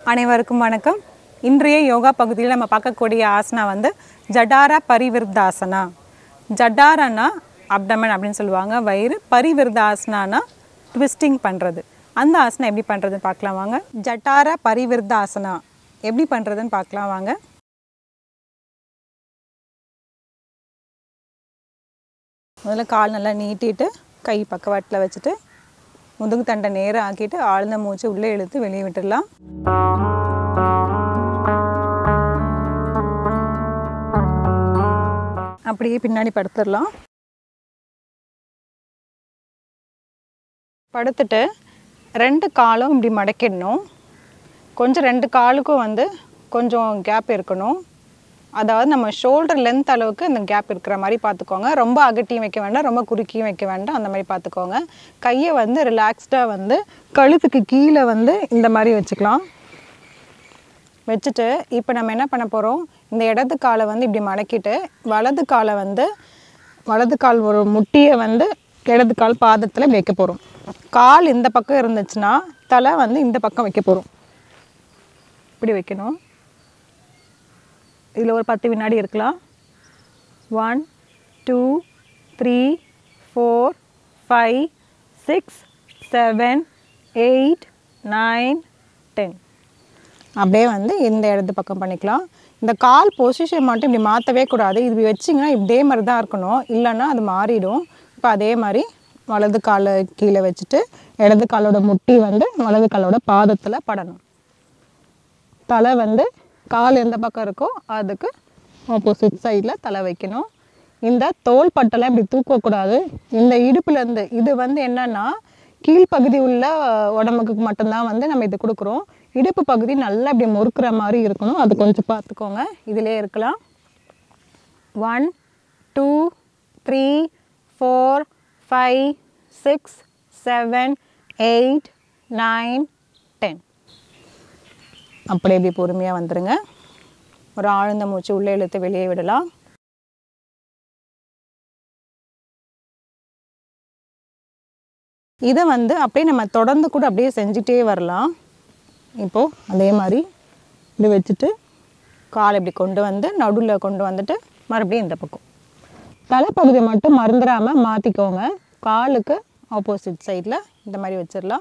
அனைவருக்கும் வணக்கம் இன்றைய யோகா பகுதியில் நம்ம பார்க்கக்கூடிய ஆசனா வந்து ஜடார பரிவிருத்தாசனா ஜடாரனா அப்டமன் அப்படின்னு சொல்லுவாங்க வயிறு பரிவிருத்தாசனானா ட்விஸ்டிங் பண்ணுறது அந்த ஆசனா எப்படி பண்ணுறதுன்னு பார்க்கலாம் வாங்க ஜட்டார பரிவிருத்தாசனா எப்படி பண்ணுறதுன்னு பார்க்கலாம் வாங்க முதல்ல கால் நல்லா நீட்டிட்டு கை பக்கவாட்டில் வச்சுட்டு முதுகு தண்டை நேரம் ஆக்கிட்டு ஆழ்ந்த மூச்சு உள்ளே இழுத்து வெளியே விட்டுடலாம் அப்படியே பின்னாடி படுத்துடலாம் படுத்துட்டு ரெண்டு காலும் இப்படி மடக்கிடணும் கொஞ்சம் ரெண்டு காலுக்கும் வந்து கொஞ்சம் கேப் இருக்கணும் அதாவது நம்ம ஷோல்டர் லென்த் அளவுக்கு இந்த கேப் இருக்கிற மாதிரி பார்த்துக்கோங்க ரொம்ப அகட்டியும் வைக்க வேண்டாம் ரொம்ப குறுக்கியும் வைக்க வேண்டாம் அந்த மாதிரி பார்த்துக்கோங்க கையை வந்து ரிலாக்ஸ்டாக வந்து கழுத்துக்கு கீழே வந்து இந்த மாதிரி வச்சுக்கலாம் வச்சுட்டு இப்போ நம்ம என்ன பண்ண போகிறோம் இந்த இடது காலை வந்து இப்படி மடக்கிட்டு வலது காலை வந்து வலது கால் ஒரு முட்டியை வந்து இடது கால் பாதத்தில் இப்படி வைக்க போகிறோம் கால் இந்த பக்கம் இருந்துச்சுன்னா தலை வந்து இந்த பக்கம் வைக்க போகிறோம் இப்படி வைக்கணும் இதில் ஒரு பத்து வினாடி இருக்கலாம் one two three four five six seven eight nine ten அப்படியே வந்து இந்த இடத்து பக்கம் பண்ணிக்கலாம் இந்த கால் பொசிஷன் மட்டும் இப்படி மாற்றவே கூடாது இது இப்படி வச்சிங்கன்னா இப்படியே மாதிரி தான் இருக்கணும் இல்லைன்னா அது மாறிடும் இப்போ அதே மாதிரி வலது காலை கீழே வச்சுட்டு இடது காலோட முட்டி வந்து வலது காலோட பாதத்தில் படணும் தலை வந்து கால் எந்த பக்கம் இருக்கோ அதுக்கு ஆப்போசிட் சைடில் தலை வைக்கணும் இந்த தோள் பட்டெல்லாம் இப்படி தூக்கக்கூடாது இந்த இடுப்புலேருந்து இது வந்து என்னன்னா கீழ்ப்பகுதி உள்ள உடம்புக்கு மட்டும்தான் வந்து நம்ம இது கொடுக்குறோம் இடுப்பு பகுதி நல்லா இப்படி முறுக்குற மாதிரி இருக்கணும் அது கொஞ்சம் பார்த்துக்கோங்க இதிலே இருக்கலாம் one two three four five six seven eight nine ten அப்படியே இப்படி பொறுமையாக வந்துடுங்க ஒரு ஆழ்ந்த மூச்சு உள்ளே இழுத்து வெளியே விடலாம் இதை வந்து அப்படியே நம்ம தொடர்ந்து கூட அப்படியே செஞ்சுட்டே வரலாம் இப்போது அதே மாதிரி இப்படி வச்சுட்டு கால் இப்படி கொண்டு வந்து நடுவில் கொண்டு வந்துட்டு மறுபடியும் இந்த பக்கம் தலைப்பகுதியை மட்டும் மறந்துடாமல் மாற்றிக்கோங்க காலுக்கு ஆப்போசிட் சைடில் இந்த மாதிரி வச்சிடலாம்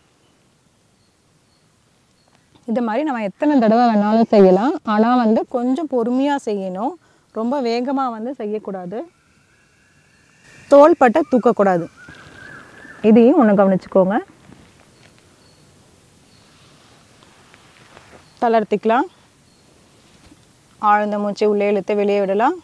இது மாதிரி நம்ம எத்தனை தடவை வேணாலும் செய்யலாம் ஆனால் வந்து கொஞ்சம் பொறுமையாக செய்யணும் ரொம்ப வேகமாக வந்து செய்யக்கூடாது தோள்பட்டை தூக்கக்கூடாது இதையும் ஒன்று கவனிச்சுக்கோங்க தளர்த்திக்கலாம் ஆழ்ந்த மூச்சை உள்ளே இழுத்து வெளியே விடலாம்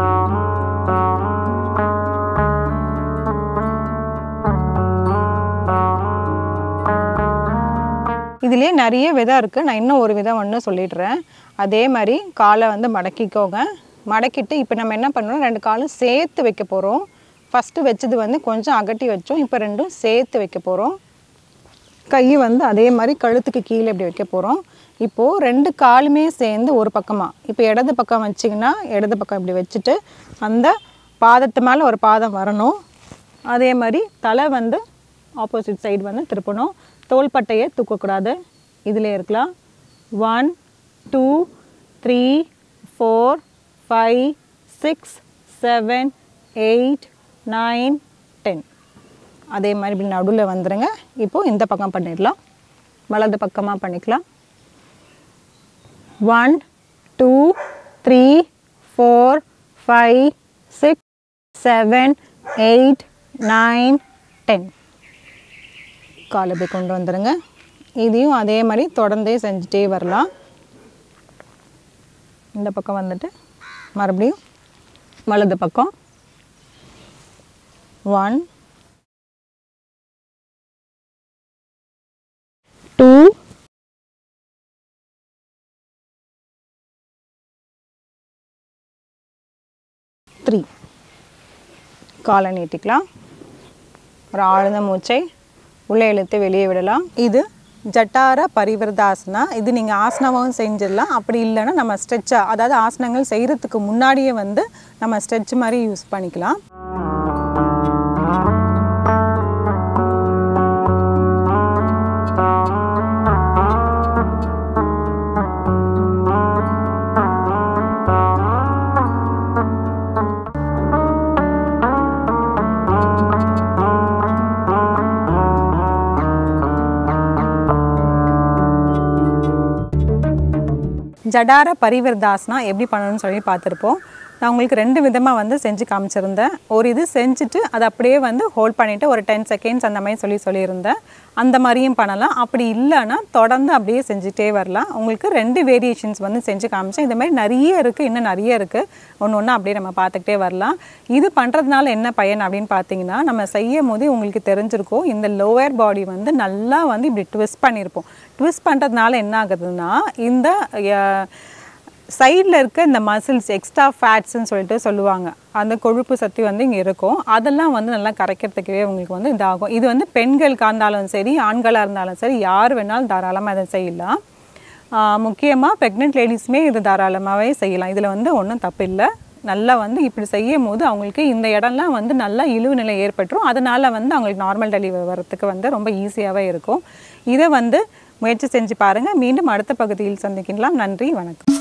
இதுலேயே நிறைய விதம் இருக்குது நான் இன்னும் ஒரு விதம் ஒன்று சொல்லிடுறேன் அதே மாதிரி காலை வந்து மடக்கிக்கோங்க மடக்கிட்டு இப்போ நம்ம என்ன பண்ணணும் ரெண்டு காலும் சேர்த்து வைக்க போகிறோம் ஃபஸ்ட்டு வச்சது வந்து கொஞ்சம் அகட்டி வச்சோம் இப்போ ரெண்டும் சேர்த்து வைக்க போகிறோம் கை வந்து அதே மாதிரி கழுத்துக்கு கீழே இப்படி வைக்க போகிறோம் இப்போது ரெண்டு காலுமே சேர்ந்து ஒரு பக்கமாக இப்போ இடது பக்கம் வச்சிங்கன்னா இடது பக்கம் இப்படி வச்சுட்டு அந்த பாதத்து மேலே ஒரு பாதம் வரணும் அதே மாதிரி தலை வந்து ஆப்போசிட் சைடு வந்து திருப்பணும் தோள்பட்டையை தூக்கக்கூடாது இதிலே இருக்கலாம் one two three four five six seven eight nine ten அதே மாதிரி இப்படி நடுவில் வந்துடுங்க இப்போது இந்த பக்கம் பண்ணிடலாம் வலது பக்கமாக பண்ணிக்கலாம் one two three four five six seven eight nine ten கால் இப்படி கொண்டு வந்துடுங்க இதையும் அதே மாதிரி தொடர்ந்தே செஞ்சுட்டே வரலாம் இந்த பக்கம் வந்துட்டு மறுபடியும் வலது பக்கம் ஒன் டூ த்ரீ காலை நீட்டிக்கலாம் ஒரு ஆழ்ந்த மூச்சை உள்ளே இழுத்து வெளியே விடலாம் இது ஜட்டார பரிவிரதாசனா இது நீங்கள் ஆசனமாகவும் செஞ்சிடலாம் அப்படி இல்லைன்னா நம்ம ஸ்ட்ரெச்சாக அதாவது ஆசனங்கள் செய்கிறதுக்கு முன்னாடியே வந்து நம்ம ஸ்ட்ரெச் மாதிரி யூஸ் பண்ணிக்கலாம் ஜடார பரிவர்தாஸ்னா எப்படி பண்ணணும்னு சொல்லி பார்த்துருப்போம் நான் உங்களுக்கு ரெண்டு விதமாக வந்து செஞ்சு காமிச்சிருந்தேன் ஒரு இது செஞ்சுட்டு அதை அப்படியே வந்து ஹோல்ட் பண்ணிவிட்டு ஒரு டென் செகண்ட்ஸ் அந்த மாதிரி சொல்லி சொல்லியிருந்தேன் அந்த மாதிரியும் பண்ணலாம் அப்படி இல்லைன்னா தொடர்ந்து அப்படியே செஞ்சுட்டே வரலாம் உங்களுக்கு ரெண்டு வேரியேஷன்ஸ் வந்து செஞ்சு காமிச்சேன் இந்த மாதிரி நிறைய இருக்குது இன்னும் நிறைய இருக்குது ஒன்று ஒன்று அப்படியே நம்ம பார்த்துக்கிட்டே வரலாம் இது பண்ணுறதுனால என்ன பயன் அப்படின்னு பார்த்தீங்கன்னா நம்ம செய்யும் போது உங்களுக்கு தெரிஞ்சிருக்கும் இந்த லோவர் பாடி வந்து நல்லா வந்து இப்படி ட்விஸ்ட் பண்ணியிருப்போம் ட்விஸ்ட் பண்ணுறதுனால என்ன ஆகுதுன்னா இந்த அஹ், சைடில் இருக்க இந்த மசில்ஸ் எக்ஸ்ட்ரா ஃபேட்ஸ்ன்னு சொல்லிட்டு சொல்லுவாங்க அந்த கொழுப்பு சக்தி வந்து இங்கே இருக்கும் அதெல்லாம் வந்து நல்லா கரைக்கிறதுக்கே உங்களுக்கு வந்து இதாகும் இது வந்து பெண்களுக்காக இருந்தாலும் சரி ஆண்களாக இருந்தாலும் சரி யார் வேணாலும் தாராளமாக இதை செய்யலாம் முக்கியமாக ப்ரெக்னென்ட் லேடிஸுமே இது தாராளமாகவே செய்யலாம் இதில் வந்து ஒன்றும் தப்பு இல்லை நல்லா வந்து இப்படி செய்யும் போது அவங்களுக்கு இந்த இடம்லாம் வந்து நல்லா இழிவு நிலை ஏற்பட்டுரும் அதனால் வந்து அவங்களுக்கு நார்மல் டெலிவரி வரத்துக்கு வந்து ரொம்ப ஈஸியாகவே இருக்கும் இதை வந்து முயற்சி செஞ்சு பாருங்கள் மீண்டும் அடுத்த பகுதியில் சந்திக்கலாம் நன்றி வணக்கம்